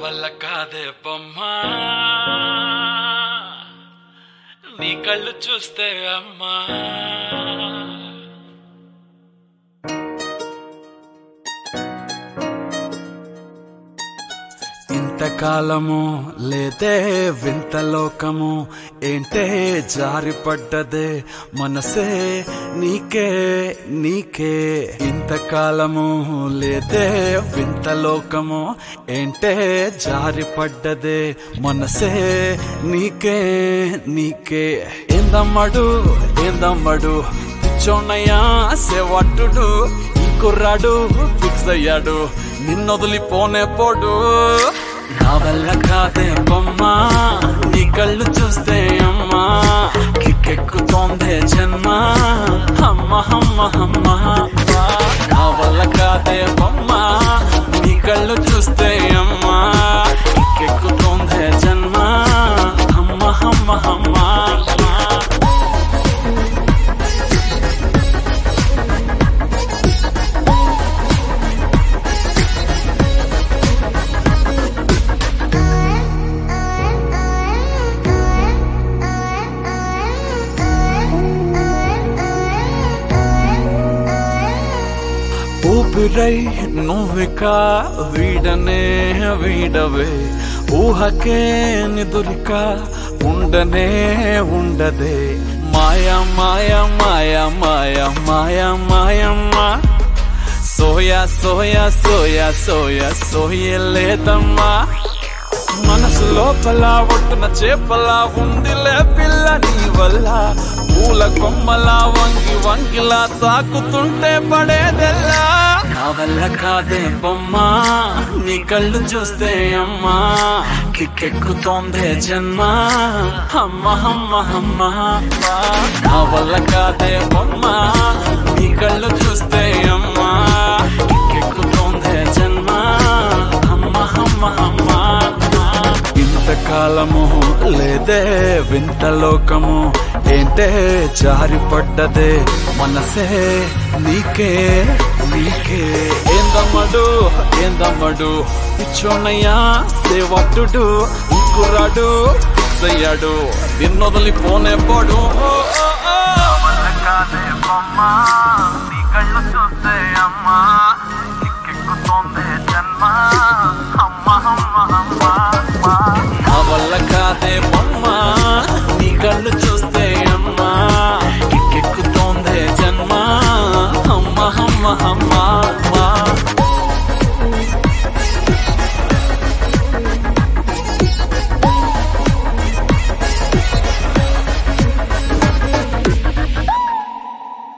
వల్ల కాదే బొమ్మా నీ కళ్ళు చూస్తే అమ్మా ఇంతకాలము లేదే వింత లోకము ఏంటే జారిపడ్డదే మనసే నీకే నీకే ఇంతకాలము లేదే వింత లోకము ఏంటే జారిపడ్డదే మనసే నీకే నీకే ఏందమ్మడు ఏందమ్మడు పిచ్చోన్నయ్యా సేవట్టుడు ఈ కుర్రాడు ఫిక్స్ అయ్యాడు నిన్నొదిలిపోనే పోడు నా వల్ల కాదే బొమ్మా నీ కళ్ళు చూస్తే అమ్మా కిక్కెక్కుతోందే జన్మ అమ్మ అమ్మ అమ్మ నా వల్ల కాదే బొమ్మా నీ కళ్ళు చూస్తే అమ్మా కిక్కెక్కుతోందే జన్మ అమ్మ అమ్మ అమ్మ ఊపిరై నువ్విక వీడనే వీడవే ఊహకే నిదురిక ఉండనే ఉండదే మాయా మాయా మాయా మాయా మాయా మాయమ్మా సోయా సోయా సోయా సోయా సోయలేదమ్మా మనసు లోపల ఒట్టున చేపలా ఉందిలే పిల్ల నీ వల్ల పూల కొమ్మలా వంగి వంగిలా తాకుతుంటే పడేదెల్లా నా వల్ల కాదే బొమ్మా నీ కళ్ళు చూస్తే అమ్మా కిక్కెక్కుతోందే జన్మ అమ్మ అమ్మ అమ్మ నా వల్ల కాదే బొమ్మా నీ కళ్ళు చూస్తే అమ్మా కిక్కెక్కుతోందే జన్మ అమ్మ అమ్మ అమ్మ ఇంతకాలము లేదే వింత లోకము ఏంటే జారిపడ్డదే మనసే నీకే నీకే ఏందమ్మడు ఏందమ్మడు పిచ్చోనయ్యా సేవట్టుడు ఇంకురాడు అయ్యాడు నిన్నొదిలిపోనే పోడు ఓ, ఓ, ఓ.